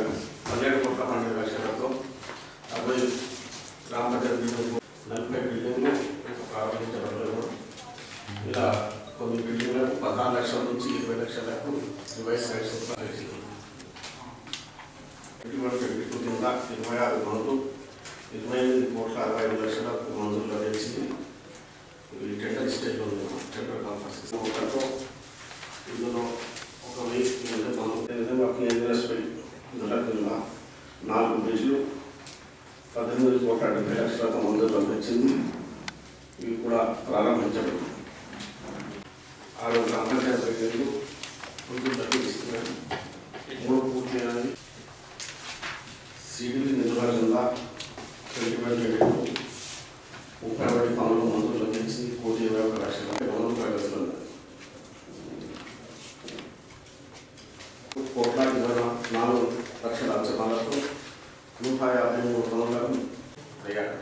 పన్నెండు కోట్ల పన్నెండు లక్షలతో అరవై గ్రామ పంచాయతీ బిల్డింగ్ నలభై బిల్డింగ్లు ప్రారంభించబడలేదు ఇలా కొన్ని బిల్డింగ్లకు పదహారు లక్షల నుంచి ఇరవై లక్షలకు రివైస్ రైట్స్ పెట్టుబడి పెట్టుకు కింద ఇరవై ఆరు మందులు ఇరవై ఎనిమిది కోట్ల అరవై ఐదు లక్షలకు మంజూరు లభించింది ఈ టెండర్ స్టేజ్లో ఉంది టెండర్ కాన్ఫరెన్స్ ఒకటితో ఇందులో ఒక వెయ్యి విధంగా కేంద్రస్పై నిధుల కింద నాలుగు బ్రిడ్జ్లు పద్దెనిమిది కోట్ల డెబ్బై లక్షలతో మంజూరు లభించింది ఇవి కూడా ప్రారంభించబడింది ఆరు గ్రామ పంచాయతీ బిల్డింగ్లు మంజూరు లభిస్తున్నాయి మూడు పూర్తయినవి సిడిపి నిధుల కింద ట్వంటీ ముప్పై ఒకటి పనులు మందులు లభించి కోటి ఇరవై ఒక లక్షల పనులు ప్రగతిలో ఉన్నాయి. కోట్ల ఇరవై నాలుగు లక్షల అంచనాలతో నూట యాభై మూడు పనులకు అయ్యాడు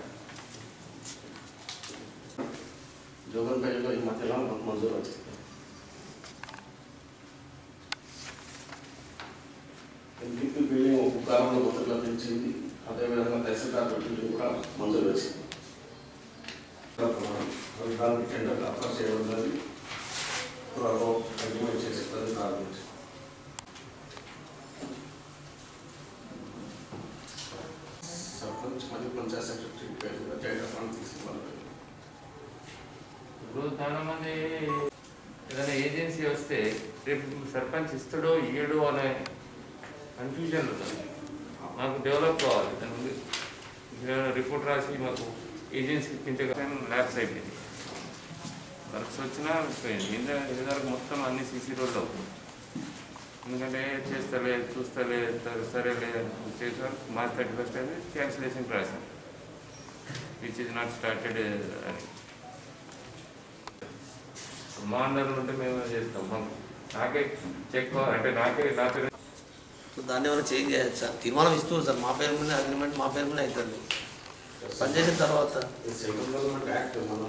జోగన్పల్లిలో ఈ మధ్యలో మాకు మంజూరు వచ్చింది ఎంపీపీ బిల్డింగ్ ఒక కాలంలో మొదలు లభించింది అదేవిధంగా తహసీల్దార్ బిల్డింగ్ కూడా మంజూరు వచ్చింది దానికి టెండర్ అప్లై చేయడం త్వరలో అగ్రిమెంట్ చేసి పని ప్రారంభించారు సర్పంచ్ మరియు పంచాయత్ సెక్రటరీ పేరు డేటా ఫండ్ తీసుకోవాలి ఇప్పుడు చాలా మంది ఏదైనా ఏజెన్సీ వస్తే రేపు సర్పంచ్ ఇస్తాడో ఇయ్యడో అనే కన్ఫ్యూజన్ ఉంటుంది మాకు డెవలప్ కావాలి దాని ముందు ఏదైనా రిపోర్ట్ రాసి మాకు ఏజెన్సీకి ఇప్పించే ల్యాబ్స్ అయిపోయింది వర్క్స్ వచ్చినా పోయింది కింద ఇదివరకు మొత్తం అన్ని సీసీ రోడ్లు అవుతుంది ఎందుకంటే చేస్తలే చూస్తలే సరే- సరేలే చేసారు మార్చ్ థర్టీ ఫస్ట్ అయితే క్యాన్సిలేషన్ రాశాను విచ్ ఇస్ నాట్ స్టార్టెడ్ అని మా అన్నలు ఉంటే మేము చేస్తాం మాకు నాకే చెక్ అంటే నాకే నా పేరు దాన్ని ఏమైనా చేంజ్ చేయొచ్చు సార్ తీర్మానం ఇస్తున్నారు సార్ మా పేరు మీద అగ్రిమెంట్ మా పేరు మీద అవుతుంది పనిచేసిన తర్వాత సెంట్రల్ గవర్నమెంట్ యాక్ట్ మనం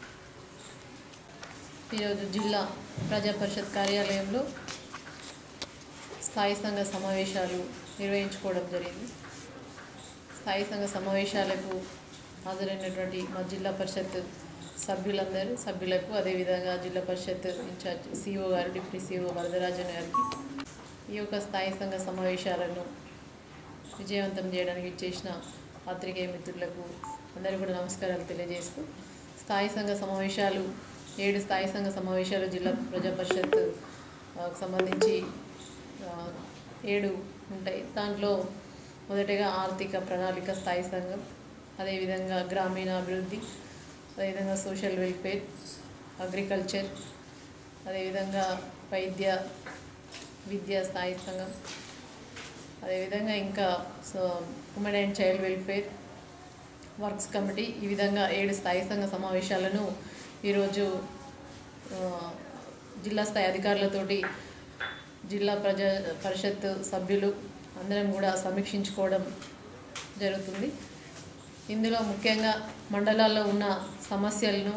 ఈరోజు జిల్లా ప్రజా పరిషత్ కార్యాలయంలో స్థాయి సంఘ సమావేశాలు నిర్వహించుకోవడం జరిగింది స్థాయి సంఘ సమావేశాలకు హాజరైనటువంటి మా జిల్లా పరిషత్ సభ్యులందరూ సభ్యులకు అదేవిధంగా జిల్లా parishad incharge CEO garu deputy CEO Varadarajan గారికి ఈ యొక్క స్థాయి సంఘ సమావేశాలను విజయవంతం చేయడానికి ఇచ్చేసిన పాత్రికేయ మిత్రులకు అందరూ కూడా నమస్కారాలు తెలియజేస్తూ స్థాయి సంఘ సమావేశాలు ఏడు స్థాయి సంఘ సమావేశాలు జిల్లా ప్రజా పరిషత్ ఆ, సంబంధించి ఆ, ఏడు ఉంటాయి దాంట్లో మొదటగా ఆర్థిక ప్రణాళిక స్థాయి సంఘం అదేవిధంగా గ్రామీణ అభివృద్ధి అదేవిధంగా సోషల్ వెల్ఫేర్ అగ్రికల్చర్ అదేవిధంగా వైద్య విద్యా స్థాయి సంఘం అదేవిధంగా ఇంకా so women and child welfare works committee ఈ విధంగా ఏడు స్థాయి సంఘ సమావేశాలను ఈరోజు ఆ, జిల్లా స్థాయి అధికారులతోటి జిల్లా ప్రజా పరిషత్ సభ్యులు అందరం కూడా సమీక్షించుకోవడం జరుగుతుంది ఇందులో ముఖ్యంగా మండలాల్లో ఉన్న సమస్యలను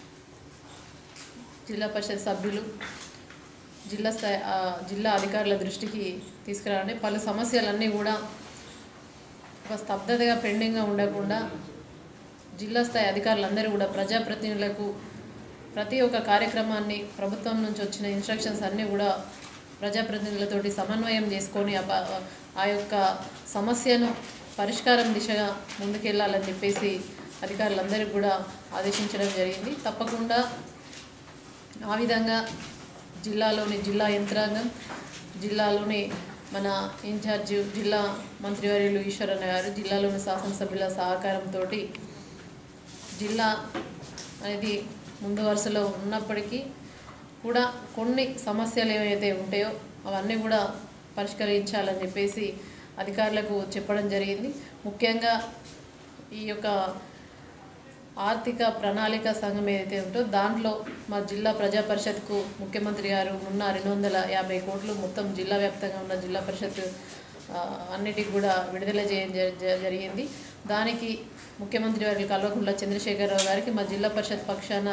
జిల్లా పరిషత్ సభ్యులు జిల్లా స్థాయి ఆ, జిల్లా అధికారుల దృష్టికి తీసుకురావడం పలు సమస్యలన్నీ కూడా ఒక స్తబ్దతగా పెండింగ్గా ఉండకుండా జిల్లా స్థాయి అధికారులందరూ కూడా ప్రజాప్రతినిధులకు ప్రతి ఒక్క కార్యక్రమాన్ని ప్రభుత్వం నుంచి వచ్చిన ఇన్స్ట్రక్షన్స్ అన్నీ కూడా ప్రజాప్రతినిధులతోటి సమన్వయం చేసుకొని ఆ ప- ఆ యొక్క సమస్యను పరిష్కారం దిశగా ముందుకెళ్ళాలని చెప్పేసి అధికారులందరికీ కూడా ఆదేశించడం జరిగింది తప్పకుండా ఆ విధంగా జిల్లాలోని జిల్లా యంత్రాంగం జిల్లాలోని మన ఇన్ఛార్జ్ జిల్లా మంత్రివర్యులు ఈశ్వరన్న గారు జిల్లాలోని శాసనసభ్యుల సహకారంతో జిల్లా అనేది ముందు వరుసలో ఉన్నప్పటికీ కూడా కొన్ని సమస్యలు ఏవైతే ఉంటాయో అవన్నీ కూడా పరిష్కరించాలని చెప్పేసి అధికారులకు చెప్పడం జరిగింది ముఖ్యంగా ఈ యొక్క ఆర్థిక ప్రణాళిక సంఘం ఏదైతే ఉందో దాంట్లో మా జిల్లా ప్రజా పరిషత్కు ముఖ్యమంత్రి గారు ఉన్న రెండు వందల యాభై కోట్లు మొత్తం జిల్లా వ్యాప్తంగా ఉన్న జిల్లా పరిషత్ ఆ, అన్నిటికి కూడా విడుదల చేయడం జ- జ- జరిగింది దానికి ముఖ్యమంత్రి వారి కల్వకుంట్ల చంద్రశేఖరరావు గారికి మా జిల్లా పరిషత్ పక్షాన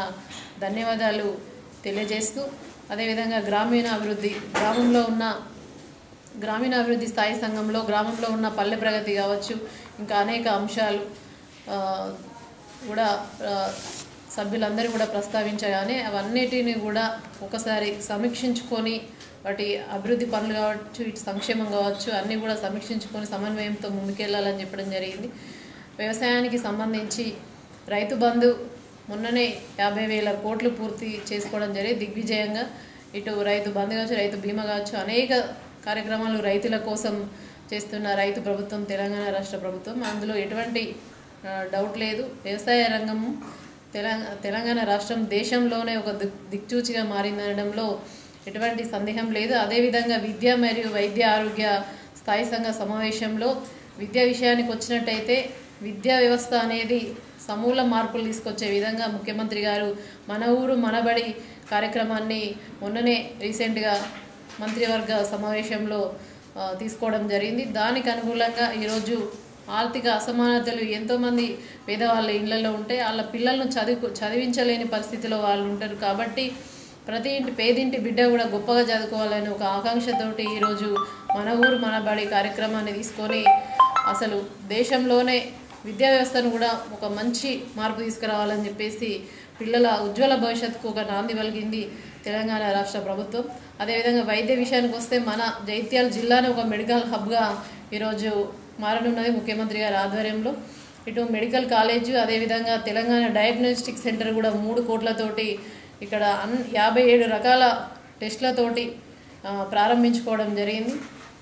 ధన్యవాదాలు తెలియజేస్తూ అదేవిధంగా గ్రామీణ అభివృద్ధి గ్రామంలో ఉన్న గ్రామీణాభివృద్ధి స్థాయి సంఘంలో గ్రామంలో ఉన్న పల్లె ప్రగతి కావచ్చు ఇంకా అనేక అంశాలు ఆ, కూడా ఆ, సభ్యులందరూ కూడా ప్రస్తావించగానే అవన్నిటిని కూడా ఒకసారి సమీక్షించుకొని వాటి అభివృద్ధి పనులు కావచ్చు ఇటు సంక్షేమం కావచ్చు అన్నీ కూడా సమీక్షించుకొని సమన్వయంతో ముందుకెళ్లాలని చెప్పడం జరిగింది వ్యవసాయానికి సంబంధించి రైతు బంధు మొన్ననే యాభై వేల కోట్లు పూర్తి చేసుకోవడం జరిగింది దిగ్విజయంగా ఇటు రైతు బంధు కావచ్చు రైతు బీమా కావచ్చు అనేక కార్యక్రమాలు రైతుల కోసం చేస్తున్న రైతు ప్రభుత్వం తెలంగాణ రాష్ట్ర ప్రభుత్వం అందులో ఎటువంటి ఆ, డౌట్ లేదు వ్యవసాయ రంగము తెలంగాణ తెలంగాణ రాష్ట్రం దేశంలోనే ఒక దిక్ దిక్చూచిగా మారిందనడంలో ఎటువంటి సందేహం లేదు అదేవిధంగా విద్య మరియు వైద్య ఆరోగ్య స్థాయి సంఘ సమావేశంలో విద్య విషయానికి వచ్చినట్టయితే విద్యా వ్యవస్థ అనేది సమూల మార్పులు తీసుకొచ్చే విధంగా ముఖ్యమంత్రి గారు మన ఊరు మనబడి కార్యక్రమాన్ని మొన్ననే రీసెంట్గా మంత్రివర్గ సమావేశంలో ఆ, తీసుకోవడం జరిగింది దానికి అనుకూలంగా ఈరోజు ఆర్థిక అసమానతలు ఎంతోమంది పేదవాళ్ళ ఇళ్లలో ఉంటే వాళ్ళ పిల్లలను చదువు చదివించలేని పరిస్థితిలో వాళ్ళు ఉంటారు కాబట్టి ప్రతి ఇంటి పేదింటి బిడ్డ కూడా గొప్పగా చదువుకోవాలని ఒక ఆకాంక్షతోటి ఈరోజు మన ఊరు మన బడి కార్యక్రమాన్ని తీసుకొని అసలు దేశంలోనే విద్యా వ్యవస్థను కూడా ఒక మంచి మార్పు తీసుకురావాలని చెప్పేసి పిల్లల ఉజ్వల భవిష్యత్తుకు ఒక నాంది పలికింది తెలంగాణ రాష్ట్ర ప్రభుత్వం అదేవిధంగా వైద్య విషయానికి వస్తే మన జైత్యాల జిల్లాను ఒక మెడికల్ హబ్గా ఈరోజు మారనున్నది ముఖ్యమంత్రి గారి ఆధ్వర్యంలో ఇటు మెడికల్ కాలేజ్ అదేవిధంగా తెలంగాణ డయాగ్నోస్టిక్ సెంటర్ కూడా మూడు కోట్లతోటి ఇక్కడ అన్ యాభై ఏడు రకాల టెస్ట్లతోటి ఆ, ప్రారంభించుకోవడం జరిగింది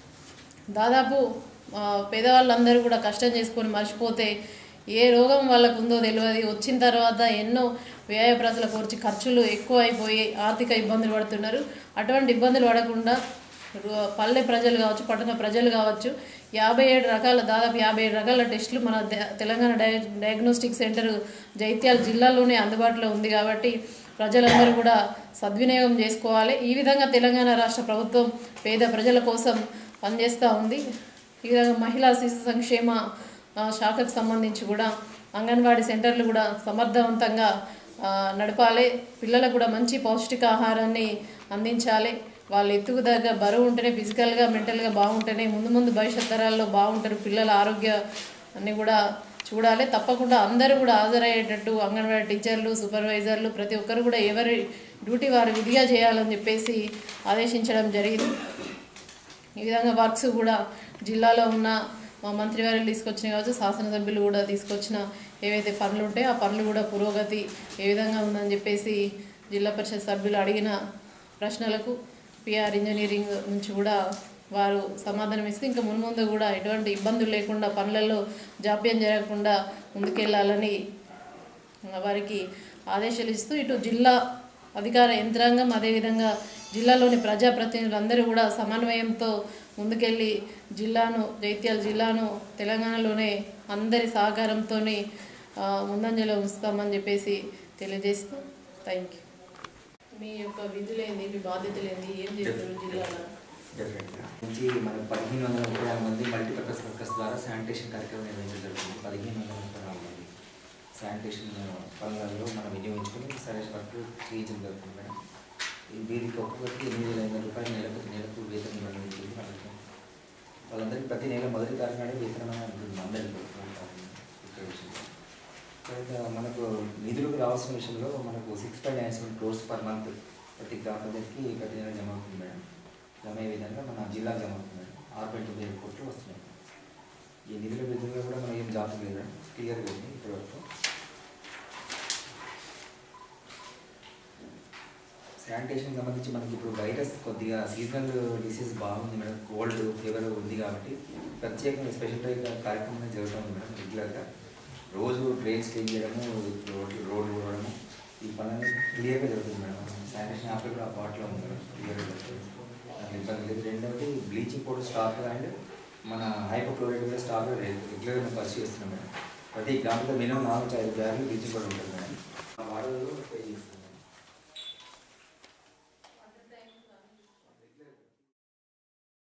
దాదాపు ఆ, పేదవాళ్ళందరూ కూడా కష్టం చేసుకొని మర్చిపోతే ఏ రోగం వాళ్ళకు ఉందో తెలియదు వచ్చిన తర్వాత ఎన్నో వ్యయ ప్రజల కోర్చి ఖర్చులు ఎక్కువ అయిపోయి ఆర్థిక ఇబ్బందులు పడుతున్నారు అటువంటి ఇబ్బందులు పడకుండా రు- పల్లె ప్రజలు కావచ్చు పట్టణ ప్రజలు కావచ్చు యాభై ఏడు రకాల దాదాపు యాభై ఏడు రకాల టెస్టులు మన ద- తెలంగాణ డయ డయాగ్నోస్టిక్ సెంటర్ జైత్యాల జిల్లాలోనే అందుబాటులో ఉంది కాబట్టి ప్రజలందరూ కూడా సద్వినియోగం చేసుకోవాలి ఈ విధంగా తెలంగాణ రాష్ట్ర ప్రభుత్వం పేద ప్రజల కోసం పనిచేస్తూ ఉంది ఈ విధంగా మహిళా శిశు సంక్షేమ ఆ, శాఖకు సంబంధించి కూడా అంగన్వాడీ సెంటర్లు కూడా సమర్థవంతంగా ఆ, నడపాలి పిల్లలకు కూడా మంచి పౌష్టికాహారాన్ని అందించాలి వాళ్ళు ఎత్తుకు దగ్గర బరువు ఉంటేనే ఫిజికల్గా మెంటల్గా బాగుంటేనే ముందు ముందు భవిష్యత్ తరాల్లో బాగుంటారు పిల్లల ఆరోగ్య అన్ని కూడా చూడాలి తప్పకుండా అందరూ కూడా హాజరయ్యేటట్టు అంగన్వాడీ టీచర్లు సూపర్వైజర్లు ప్రతి ఒక్కరు కూడా ఎవరి డ్యూటీ వారు విధిగా చేయాలని చెప్పేసి ఆదేశించడం జరిగింది ఈ విధంగా వర్క్స్ కూడా జిల్లాలో ఉన్న మా మంత్రివర్యులు తీసుకొచ్చిన కావచ్చు శాసనసభ్యులు కూడా తీసుకొచ్చిన ఏవైతే పనులు ఉంటాయో ఆ పనులు కూడా పురోగతి ఏ విధంగా ఉందని చెప్పేసి జిల్లా పరిషత్ సభ్యులు అడిగిన ప్రశ్నలకు పిఆర్ ఇంజనీరింగ్ నుంచి కూడా వారు సమాధానం ఇస్తే ఇంకా మున్ముందు కూడా ఎటువంటి ఇబ్బందులు లేకుండా పనులలో జాప్యం జరగకుండా ముందుకెళ్లాలని వారికి ఆదేశాలు ఇస్తూ ఇటు జిల్లా అధికార యంత్రాంగం అదేవిధంగా జిల్లాలోని ప్రజాప్రతినిధులందరూ కూడా సమన్వయంతో ముందుకెళ్ళి జిల్లాను జైత్యాల జిల్లాను తెలంగాణలోనే అందరి సహకారంతో ముందంజలో ఉంచుతామని చెప్పేసి తెలియజేస్తూ థ్యాంక్ యూ మీ యొక్క విధులేంది మీ బాధ్యతలేంది ఏం చేస్తారు జిల్లాలో డెఫినెట్గా నుంచి మనకు పదిహేను వందల ముప్పై నాలుగు మంది మల్టీపర్పస్ వర్కర్స్ ద్వారా శానిటేషన్ కార్యక్రమం నిర్వహించడం జరుగుతుంది పదిహేను వందల ముప్పై నాలుగు మంది శానిటేషన్ పనులలో మనం వినియోగించుకొని సర్వీస్ వర్క్ చేయించడం జరుగుతుంది మేడం ఈ వీరికి ఒక్కొక్కరికి ఎనిమిది వేల ఐదు వందల రూపాయలు నెలకు నెలకు వేతనం ఇవ్వడం జరుగుతుంది వాళ్ళకి వాళ్ళందరికీ ప్రతి నెల మొదటి తారీఖు నాడే వేతనం అనేది ఉంటుంది అందరికీ ఇక్కడ విషయంలో తర్వాత మనకు నిధులకు రావాల్సిన విషయంలో మనకు six point nine seven crores per month ప్రతి గ్రామ పంచాయతీకి ప్రతి నెల జమ అవుతుంది మేడం జమ అయ్యే విధంగా మన జిల్లాకు జమ అవుతుంది మేడం ఆరు పాయింట్ తొమ్మిది ఏడు కోట్లు వస్తున్నాయి ఈ నిధుల విధులుగా కూడా మనం ఏం జాబ్ లేదు మేడం క్లియర్గా ఉంది ఇప్పటివరకు శానిటేషన్ సంబంధించి మనకి ఇప్పుడు వైరస్ కొద్దిగా సీజనల్ డిసీజ్ బాగుంది మేడం కోల్డ్ ఫీవర్ ఉంది కాబట్టి ప్రత్యేకంగా స్పెషల్ డ్రైవ్ కార్యక్రమం అనేది జరుగుతుంది మేడం రెగ్యులర్గా రోజు డ్రైన్స్ క్లీన్ చేయడము రోడ్లు రోడ్లు పోవడము ఈ పనులు క్లియర్గా జరుగుతుంది మేడం శానిటేషన్ యాప్ కూడా ఆ పార్ట్లో ఉంది మేడం క్లియర్గా జరుగుతుంది దానికి ఇబ్బంది లేదు రెండవది బ్లీచింగ్ పౌడర్ స్టాక్ అండ్ మన హైపోక్లోరైడ్ కూడా స్టాక్ రెగ్యులర్గా మేము పర్చు చేస్తున్నాం మేడం ప్రతి గ్రామంలో మినిమం నాలుగు ఐదు బ్యాగులు బ్లీచింగ్ పౌడర్ ఉంటుంది మేడం ఆ వాడల్లో